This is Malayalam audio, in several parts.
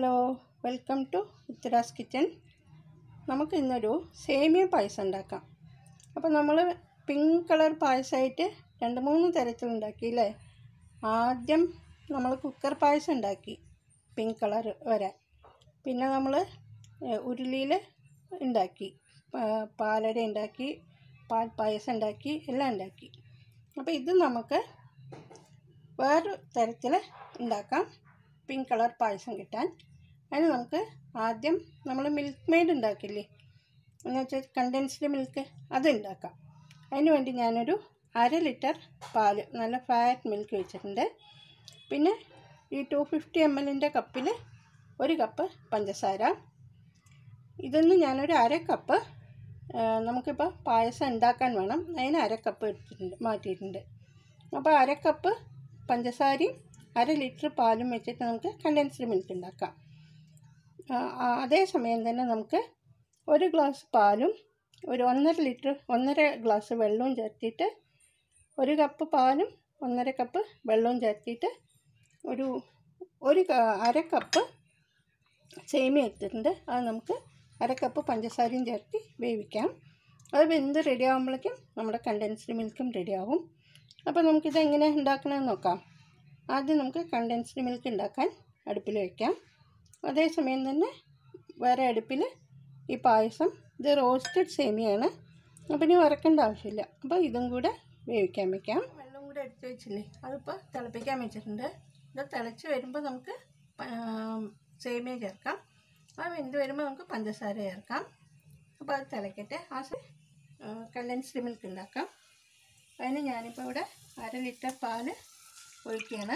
hello welcome to Uttara's kitchen നമുക്ക് ഇന്നൊരു സേമിയ പായസം ഉണ്ടാക്കാം അപ്പോൾ നമ്മൾ പിങ്ക് കളർ പായസമായിട്ട് രണ്ട് മൂന്ന് തരത്തിലുണ്ടാക്കി അല്ലേ ആദ്യം നമ്മൾ കുക്കർ പായസം ഉണ്ടാക്കി പിങ്ക് കളർ വരാൻ പിന്നെ നമ്മൾ ഉരുളിയിൽ ഉണ്ടാക്കി പാ- പാലട ഉണ്ടാക്കി പാൽ പായസം ഉണ്ടാക്കി എല്ലാം ഉണ്ടാക്കി അപ്പോൾ ഇത് നമുക്ക് വേറൊരു തരത്തിൽ ഉണ്ടാക്കാം പിങ്ക് കളർ പായസം കിട്ടാൻ അതിന് നമുക്ക് ആദ്യം നമ്മൾ മിൽക്ക് മെയ്ഡ് ഉണ്ടാക്കില്ലേ എന്ന് വെച്ചാൽ കണ്ടൻസ്ഡ് മിൽക്ക് അത് ഉണ്ടാക്കാം അതിന് വേണ്ടി ഞാനൊരു അര ലിറ്റർ പാല് നല്ല ഫാറ്റ് മിൽക്ക് വെച്ചിട്ടുണ്ട് പിന്നെ ഈ ടു ഫിഫ്റ്റി എം എല്ലിൻ്റെ കപ്പിൽ ഒരു കപ്പ് പഞ്ചസാര ഇതൊന്ന് ഞാനൊരു അര കപ്പ് ആ, നമുക്കിപ്പോൾ പായസം ഉണ്ടാക്കാൻ വേണം അതിന് അര കപ്പ് എടുത്തിട്ടുണ്ട് മാറ്റിയിട്ടുണ്ട് അപ്പോൾ അര കപ്പ് പഞ്ചസാരയും അര ലിറ്റർ പാലും വെച്ചിട്ട് നമുക്ക് കണ്ടൻസ്ഡ് മിൽക്ക് ഉണ്ടാക്കാം ആ, ആ, അതേ സമയം തന്നെ നമുക്ക് ഒരു ഗ്ലാസ് പാലും ഒരു ഒന്നര ലിറ്റർ ഒന്നര ഗ്ലാസ് വെള്ളവും ചേർത്തിട്ട് ഒരു കപ്പ് പാലും ഒന്നര കപ്പ് വെള്ളവും ചേർത്തിട്ട് ഒരു ഒരു ക- അര കപ്പ് സേമിയ എടുത്തിട്ടുണ്ട് അത് നമുക്ക് അര കപ്പ് പഞ്ചസാരയും ചേർത്ത് വേവിക്കാം അത് വെന്ത് റെഡി ആകുമ്പോഴേക്കും നമ്മുടെ കണ്ടൻസ്ഡ് മിൽക്കും റെഡി ആവും അപ്പോൾ നമുക്കിത് എങ്ങനെ ഉണ്ടാക്കണമെന്ന് നോക്കാം ആദ്യം നമുക്ക് കണ്ടൻസ്ഡ് മിൽക്ക് ഉണ്ടാക്കാൻ അടുപ്പിൽ വയ്ക്കാം അതേസമയം തന്നെ വേറെ അടുപ്പിൽ ഈ പായസം ഇത് റോസ്റ്റഡ് സേമിയാണ് അപ്പോൾ ഇനി വറക്കേണ്ട ആവശ്യമില്ല അപ്പോൾ ഇതും കൂടെ വേവിക്കാൻ വെക്കാം വെള്ളം കൂടെ എടുത്ത് വെച്ചില്ലേ അതിപ്പോൾ തിളപ്പിക്കാൻ വെച്ചിട്ടുണ്ട് ഇത് തിളച്ച് വരുമ്പോൾ നമുക്ക് പ- സേമിയ ചേർക്കാം അത് വെന്ത് വരുമ്പോൾ നമുക്ക് പഞ്ചസാര ചേർക്കാം അപ്പോൾ അത് തിളക്കട്ടെ ആ കണ്ടൻസ്ഡ് മിൽക്ക് ഉണ്ടാക്കാം അതിന് ഞാനിപ്പോൾ ഇവിടെ അര ലിറ്റർ പാല് ഒഴിക്കുകയാണ്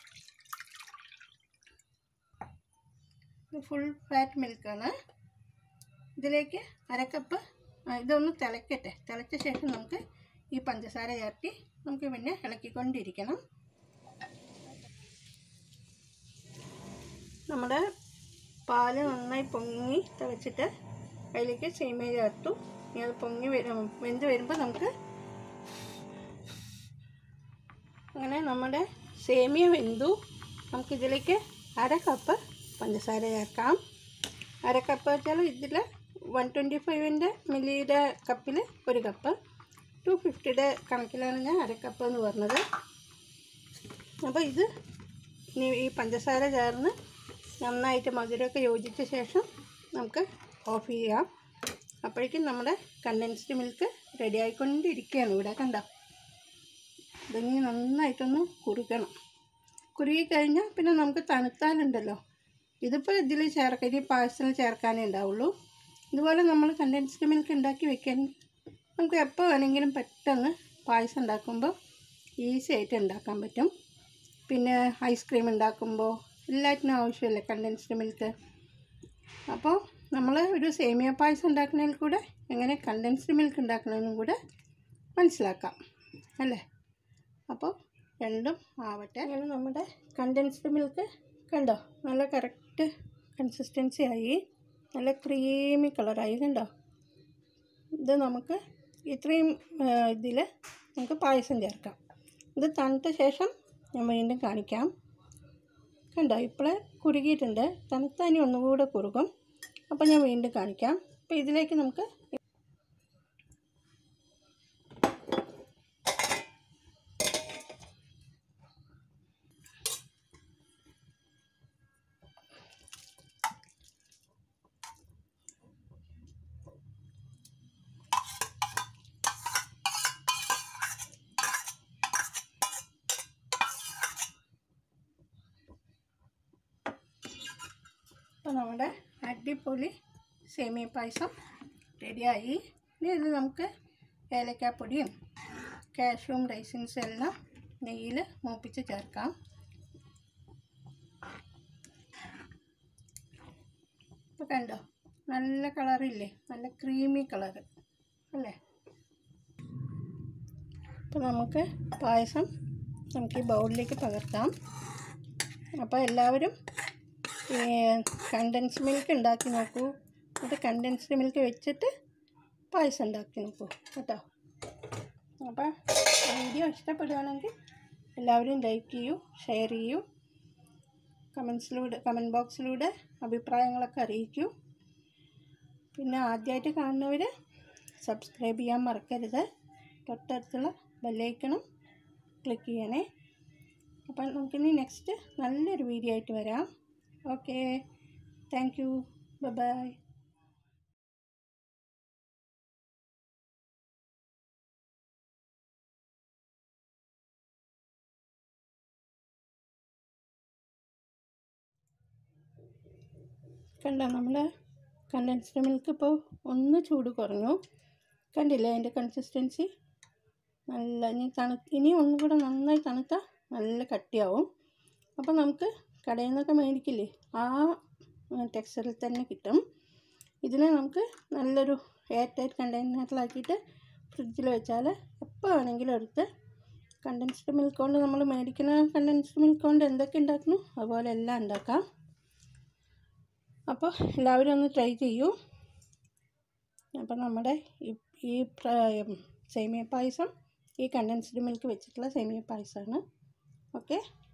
ഫുൾ ഫാറ്റ് മിൽക്കാണ് ഇതിലേക്ക് അരക്കപ്പ് ആ, ഇതൊന്ന് തിളക്കട്ടെ തിളച്ച ശേഷം നമുക്ക് ഈ പഞ്ചസാര ചേർത്തി നമുക്ക് പിന്നെ ഇളക്കിക്കൊണ്ടിരിക്കണം നമ്മുടെ പാല് നന്നായി പൊങ്ങി തിളച്ചിട്ട് അതിലേക്ക് സേമിയ ചേർത്തു ഇനി അത് പൊങ്ങി വരും വെന്ത് വരുമ്പോൾ നമുക്ക് അങ്ങനെ നമ്മുടെ സേമിയ വെന്തു നമുക്കിതിലേക്ക് അര കപ്പ് പഞ്ചസാര ചേർക്കാം അര കപ്പ് വെച്ചാൽ ഇതിൽ വൺ ട്വൻറ്റി ഫൈവിൻ്റെ മില്ലിയുടെ കപ്പിൽ ഒരു കപ്പ് ടു ഫിഫ്റ്റിയുടെ കണക്കിലാണ് ഞാൻ അര കപ്പ് എന്ന് പറഞ്ഞത് അപ്പോൾ ഇത് ഇനി ഈ പഞ്ചസാര ചേർന്ന് നന്നായിട്ട് മധുരമൊക്കെ യോജിച്ച ശേഷം നമുക്ക് ഓഫ് ചെയ്യാം അപ്പോഴേക്കും നമ്മുടെ കണ്ടൻസ്ഡ് മിൽക്ക് റെഡി ആയിക്കൊണ്ടിരിക്കുകയാണ് ഇവിടെ കണ്ടോ ഇതിനി നന്നായിട്ടൊന്ന് കുറുക്കണം കുറുകി കഴിഞ്ഞാൽ പിന്നെ നമുക്ക് തണുത്താലുണ്ടല്ലോ ഇതിപ്പോൾ ഇതിൽ ചേർക്കാൻ ഇനി പായസത്തിൽ ചേർക്കാനേ ഉണ്ടാവുള്ളൂ ഇതുപോലെ നമ്മൾ കണ്ടൻസ്ഡ് മിൽക്ക് ഉണ്ടാക്കി വെക്കുകയാണെങ്കിൽ നമുക്ക് എപ്പോൾ വേണമെങ്കിലും പെട്ടെന്ന് പായസം ഉണ്ടാക്കുമ്പോൾ ഈസി ആയിട്ട് ഉണ്ടാക്കാൻ പറ്റും പിന്നെ ഐസ്ക്രീം ഉണ്ടാക്കുമ്പോൾ എല്ലാറ്റിനും ആവശ്യമില്ല കണ്ടൻസ്ഡ് മിൽക്ക് അപ്പോൾ നമ്മൾ ഒരു സേമിയ പായസം ഉണ്ടാക്കുന്നതിൽ കൂടെ എങ്ങനെ കണ്ടൻസ്ഡ് മിൽക്ക് ഉണ്ടാക്കണമെന്നും കൂടെ മനസ്സിലാക്കാം അല്ലേ അപ്പോൾ രണ്ടും ആവട്ടെ അങ്ങനെ നമ്മുടെ കണ്ടൻസ്ഡ് മിൽക്ക് കണ്ടോ നല്ല കറക്റ്റ് കൺസിസ്റ്റൻസി ആയി നല്ല ക്രീമി കളറായി കണ്ടോ ഇത് നമുക്ക് ഇത്രയും ഇതിൽ നമുക്ക് പായസം ചേർക്കാം ഇത് തണുത്ത ശേഷം ഞാൻ വീണ്ടും കാണിക്കാം കണ്ടോ ഇപ്പോൾ കുറുകിയിട്ടുണ്ട് തണുത്ത ഇനി ഒന്നുകൂടെ കുറുകും അപ്പോൾ ഞാൻ വീണ്ടും കാണിക്കാം അപ്പോൾ ഇതിലേക്ക് നമുക്ക് അപ്പോൾ നമ്മുടെ അടിപൊളി സേമിയ പായസം റെഡിയായി ഇനി ഇത് നമുക്ക് ഏലക്കാപ്പൊടിയും കാഷ്യൂം റൈസിൻസും എല്ലാം നെയ്യിൽ മൂപ്പിച്ച് ചേർക്കാം ഇപ്പോൾ കണ്ടോ നല്ല കളറില്ലേ നല്ല ക്രീമി കളറ് അല്ലേ അപ്പോൾ നമുക്ക് പായസം നമുക്ക് ഈ ബൗളിലേക്ക് പകർത്താം അപ്പോൾ എല്ലാവരും കണ്ടൻസ് മിൽക്ക് ഉണ്ടാക്കി നോക്കൂ അത് കണ്ടൻസ്ഡ് മിൽക്ക് വെച്ചിട്ട് പായസം ഉണ്ടാക്കി നോക്കൂ കേട്ടോ അപ്പോൾ വീഡിയോ ഇഷ്ടപ്പെടുകയാണെങ്കിൽ എല്ലാവരും ലൈക്ക് ചെയ്യൂ ഷെയർ ചെയ്യൂ കമൻസിലൂടെ കമൻറ്റ് ബോക്സിലൂടെ അഭിപ്രായങ്ങളൊക്കെ അറിയിക്കൂ പിന്നെ ആദ്യമായിട്ട് കാണുന്നവർ സബ്സ്ക്രൈബ് ചെയ്യാൻ മറക്കരുത് തൊട്ടടുത്തുള്ള ബെല്ലൈക്കണം ക്ലിക്ക് ചെയ്യണേ അപ്പം നമുക്കിനി നെക്സ്റ്റ് നല്ലൊരു വീഡിയോ ആയിട്ട് വരാം ഓക്കെ താങ്ക് യു ബൈ കണ്ടോ നമ്മുടെ കണ്ടൻസ്ഡ് മിൽക്ക് ഇപ്പോൾ ഒന്ന് ചൂട് കുറഞ്ഞു കണ്ടില്ലേ അതിൻ്റെ കൺസിസ്റ്റൻസി നല്ല ഇനി തണു ഇനി ഒന്നും കൂടെ നന്നായി തണുത്താൽ നല്ല കട്ടിയാവും അപ്പോൾ നമുക്ക് കടയിൽ നിന്നൊക്കെ മേടിക്കില്ലേ ആ ടെക്സ്ചറിൽ തന്നെ കിട്ടും ഇതിനെ നമുക്ക് നല്ലൊരു എയർ ടൈറ്റ് കണ്ടെയ്നറിലാക്കിയിട്ട് ഫ്രിഡ്ജിൽ വെച്ചാൽ എപ്പോൾ വേണമെങ്കിലും എടുത്ത് കണ്ടൻസ്ഡ് മിൽക്ക് കൊണ്ട് നമ്മൾ മേടിക്കുന്ന കണ്ടൻസ്ഡ് മിൽക്ക് കൊണ്ട് എന്തൊക്കെ ഉണ്ടാക്കുന്നു അതുപോലെ എല്ലാം ഉണ്ടാക്കാം അപ്പോൾ എല്ലാവരും ഒന്ന് ട്രൈ ചെയ്യൂ അപ്പോൾ നമ്മുടെ ഈ ഈ സേമിയ പായസം ഈ കണ്ടൻസ്ഡ് മിൽക്ക് വെച്ചിട്ടുള്ള സേമിയ പായസമാണ് ഓക്കെ